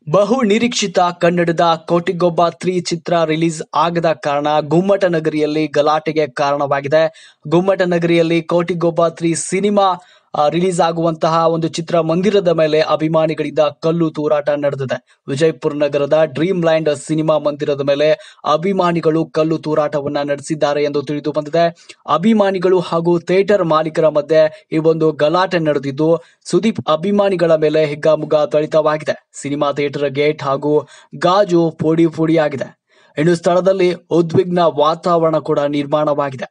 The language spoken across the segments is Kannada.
ಬಹು ನಿರೀಕ್ಷಿತ ಕನ್ನಡದ ಕೋಟಿಗೊಬ್ಬ ತ್ರೀ ಚಿತ್ರ ರಿಲೀಸ್ ಆಗದ ಕಾರಣ ಗುಮ್ಮಟ ನಗರಿಯಲ್ಲಿ ಗಲಾಟೆಗೆ ಕಾರಣವಾಗಿದೆ ಗುಮ್ಮಟ ನಗರಿಯಲ್ಲಿ ಕೋಟಿಗೊಬ್ಬ ತ್ರೀ ಸಿನಿಮಾ ರಿಲೀಸ್ ಆಗುವಂತಹ ಒಂದು ಚಿತ್ರ ಮಂದಿರದ ಮೇಲೆ ಅಭಿಮಾನಿಗಳಿಂದ ಕಲ್ಲು ತೂರಾಟ ನಡೆದಿದೆ ವಿಜಯಪುರ ನಗರದ ಡ್ರೀಮ್ ಲ್ಯಾಂಡ್ ಸಿನಿಮಾ ಮಂದಿರದ ಮೇಲೆ ಅಭಿಮಾನಿಗಳು ಕಲ್ಲು ತೂರಾಟವನ್ನ ನಡೆಸಿದ್ದಾರೆ ಎಂದು ತಿಳಿದು ಬಂದಿದೆ ಅಭಿಮಾನಿಗಳು ಹಾಗೂ ಥಿಯೇಟರ್ ಮಾಲೀಕರ ಮಧ್ಯೆ ಈ ಒಂದು ಗಲಾಟೆ ನಡೆದಿದ್ದು ಸುದೀಪ್ ಅಭಿಮಾನಿಗಳ ಮೇಲೆ ಹಿಗ್ಗಾಮುಗ್ಗಾ ತ್ವರಿತವಾಗಿದೆ ಸಿನಿಮಾ ಥಿಯೇಟರ್ ಗೇಟ್ ಹಾಗೂ ಗಾಜು ಪುಡಿ ಪುಡಿಯಾಗಿದೆ ಇನ್ನು ಸ್ಥಳದಲ್ಲಿ ಉದ್ವಿಗ್ನ ವಾತಾವರಣ ಕೂಡ ನಿರ್ಮಾಣವಾಗಿದೆ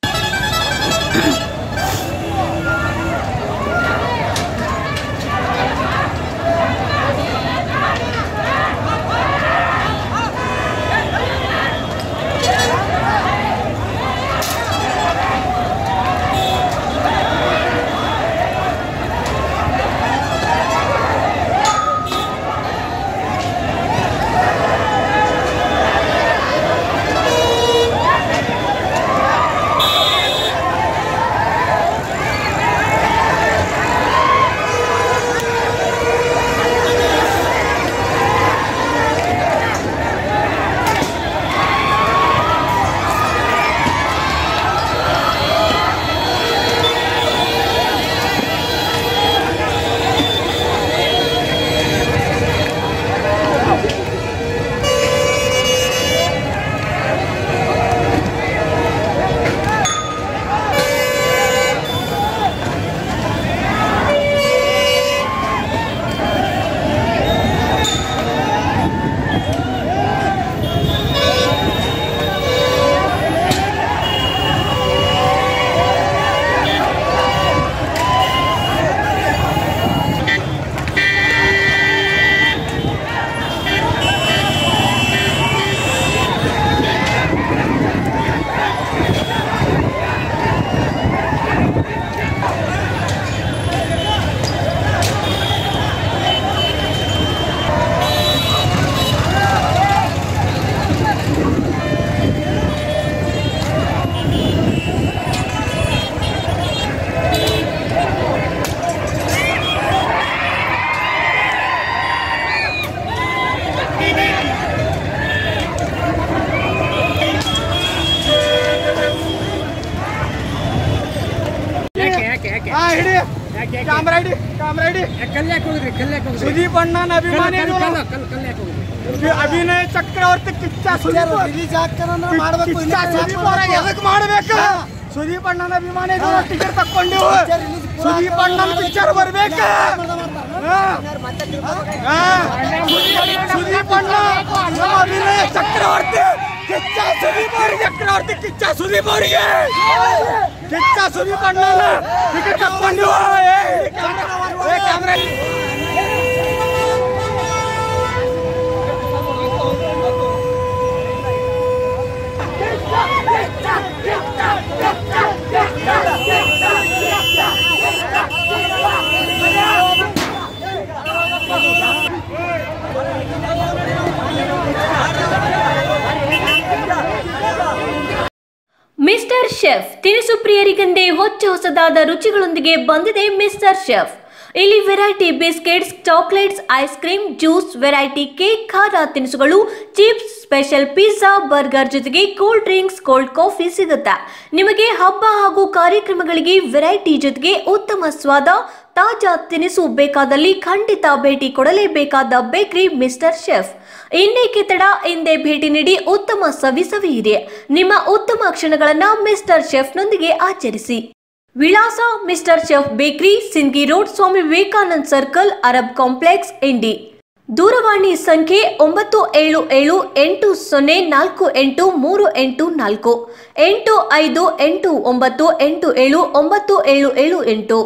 ಯಾಕೆ ಯಾಕೆ ಯಾಕೆ ಹಾ ಹಿಡಿ ಯಾಕೆ ಯಾಕೆ ಕ್ಯಾಮ್ರಾ ಹಿಡಿ ಕ್ಯಾಮ್ರಾ ಹಿಡಿ ಕಲ್ಯಾಕ್ ಹೋಗಿದ್ರಿ ಕಲ್ಯಾಕ್ ಹೋಗಿದ್ರಿ ಸುದೀಪ್ ಅಣ್ಣನ ಅಭಿಮಾನಿ ಕಲ್ಲು ಇವ್ನು. ಕಲ್ಲು ಕಲ್ಲು ಕಲ್ಯಾಕ್ ಹೋಗಿದ್ರಿ ಅಭಿನಯ ಚಕ್ರವರ್ತಿ ಕಿಚ್ಚ ಸುದೀಪ್ ರಿಲೀಸ್ ಆಗ್ತಾರಂದ್ರೆ ಮಾಡ್ಬೇಕು ಕಿಚ್ಚ ಸುದೀಪ್ ಅವ್ರ ಎದಕ್ ಮಾಡ್ಬೇಕು ಸುದೀಪ್ ಅಣ್ಣನ ಅಭಿಮಾನಿ ಟಿಕೆಟ್ ತಕ್ಕೊಂಡಿವು ಸುದೀಪ್ ಅಣ್ಣನ ಪಿಕ್ಚರ್ ಬರ್ಬೇಕ ಹಾ. ಹಾ. ಸುದೀಪ್ ಅಣ್ಣ ನಮ್ಮ ಅಭಿನಯ ಚಕ್ರವರ್ತಿ ಕಿಚ್ಚ ಸುದೀಪ್ ಅವ್ರಿಗೆ ಚಕ್ರವರ್ತಿ ಕಿಚ್ಚ ಸುದೀಪ್ ಅವರಿಗೆ ಕಿಚ್ಚ ಸುದೀಪ್ ಅಣ್ಣನ ಟಿಕೆಟ್ ತಕ್ಕೊಂಡಿವು ಏ, ಏ, ಕ್ಯಾಮ್ರಾ ಮಿಸ್ಟರ್ ಶೆಫ್ ತಿನಿಸು ಪ್ರಿಯರಿಗಂದೇ ಹೊಚ್ಚ ಹೊಸದಾದ ರುಚಿಗಳೊಂದಿಗೆ ಬಂದಿದೆ ಮಿಸ್ಟರ್ ಶೆಫ್ ಇಲ್ಲಿ variety biscuits chocolates ice cream juice variety cake ಖಾರ ತಿನಿಸುಗಳು ಚಿಪ್ಸ್ ಸ್ಪೆಷಲ್ ಪಿಜ್ಜಾ ಬರ್ಗರ್ ಜೊತೆಗೆ ಕೂಲ್ ಡ್ರಿಂಕ್ಸ್ ಕೋಲ್ಡ್ ಕಾಫಿ ಸಿಗುತ್ತೆ ನಿಮಗೆ ಹಬ್ಬ ಹಾಗೂ ಕಾರ್ಯಕ್ರಮಗಳಿಗೆ ವೆರೈಟಿ ಜೊತೆಗೆ ಉತ್ತಮ ಸ್ವಾದ ತಾಜಾ ತಿನಿಸು ಬೇಕಾದಲ್ಲಿ ಖಂಡಿತ ಭೇಟಿ ಕೊಡಲೇಬೇಕಾದ ಬೇಕರಿ ಮಿಸ್ಟರ್ ಶೆಫ್ ಇನ್ನೇಕೆ ತಡ ಹಿಂದೆ ಭೇಟಿ ನೀಡಿ ಉತ್ತಮ ಸವಿ ಸವಿಯಿರಿ ನಿಮ್ಮ ಉತ್ತಮ ಕ್ಷಣಗಳನ್ನ ಮಿಸ್ಟರ್ ಶೆಫ್ನೊಂದಿಗೆ ಆಚರಿಸಿ ವಿಳಾಸ ಮಿಸ್ಟರ್ ಶೆಫ್ ಬೇಕರಿ ಸಿಂಗಿ road Swami Vivekanand circle Arab complex Indi ದೂರವಾಣಿ ಸಂಖ್ಯೆ ಒಂಬತ್ತು ಏಳು ಏಳು ಎಂಟು ಸೊನ್ನೆ ನಾಲ್ಕು ಎಂಟು ಮೂರು ಎಂಟು ನಾಲ್ಕು ಎಂಟು ಐದು ಎಂಟು ಒಂಬತ್ತು ಎಂಟು ಏಳು ಒಂಬತ್ತು ಏಳು ಏಳು ಎಂಟು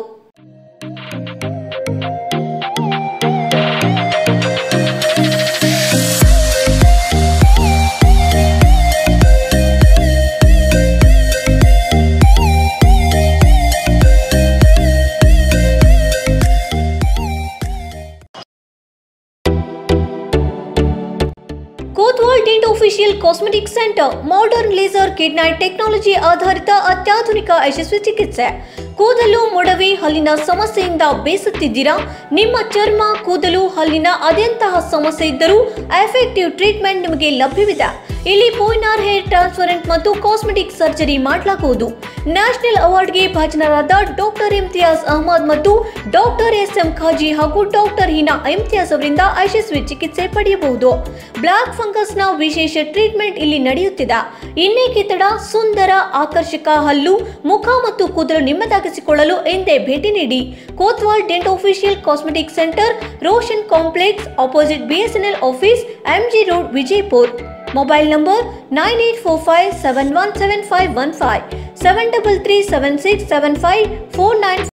ಕೋತ್ವಾಲ್ ಟಿಂಟ್ official official cosmetic centre modern laser ಕಿಡ್ನೈಟ್ ಟೆಕ್ನಾಲಜಿ ಆಧಾರಿತ ಅತ್ಯಾಧುನಿಕ ಯಶಸ್ವಿ ಚಿಕಿತ್ಸೆ ಕೂದಲು ಮೊಡವೆ ಹಲ್ಲಿನ ಸಮಸ್ಯೆಯಿಂದ ಬೇಸತ್ತಿದ್ದೀರಾ ನಿಮ್ಮ ಚರ್ಮ ಕೂದಲು ಹಲ್ಲಿನ ಅದೆಂತಹ ಸಮಸ್ಯೆ ಇದ್ದರೂ ಎಫೆಕ್ಟಿವ್ ಟ್ರೀಟ್ಮೆಂಟ್ ನಿಮಗೆ ಲಭ್ಯವಿದೆ ಇಲ್ಲಿ ಪೋಯ್ನಾರ್ ಹೇರ್ ಟ್ರಾನ್ಸ್ಪರೆಂಟ್ ಮತ್ತು ಕಾಸ್ಮೆಟಿಕ್ ಸರ್ಜರಿ ಮಾಡಲಾಗುವುದು ನ್ಯಾಷನಲ್ ಅವಾರ್ಡ್ಗೆ ಭಾಜನರಾದ ಡಾಕ್ಟರ್ ಇಮ್ತಿಯಾಜ್ ಅಹಮದ್ ಮತ್ತು ಡಾಕ್ಟರ್ ಎಸ್ ಎಂ ಖಾಜಿ ಹಾಗೂ ಡಾಕ್ಟರ್ ಹೀನಾ ಇಮ್ತಿಯಾಜ್ ಅವರಿಂದ ಯಶಸ್ವಿ ಚಿಕಿತ್ಸೆ ಪಡೆಯಬಹುದು ಬ್ಲಾಕ್ ಫಂಗಸ್ನ ವಿಶೇಷ ಟ್ರೀಟ್ಮೆಂಟ್ ಇಲ್ಲಿ ನಡೆಯುತ್ತಿದೆ ಇನ್ನೇಕೆ ತಡ ಸುಂದರ ಆಕರ್ಷಕ ಹಲ್ಲು ಮುಖ ಮತ್ತು ಕೂದಲು ನಿಮ್ಮದಾಗಿಸಿಕೊಳ್ಳಲು ಎಂದೇ ಭೇಟಿ ನೀಡಿ Kotwal dent official cosmetic centre Roshan complex opposite BSNL office MG road Vijayapur mobile number nine eight four five seven one seven five one five seven double three seven six seven five four nine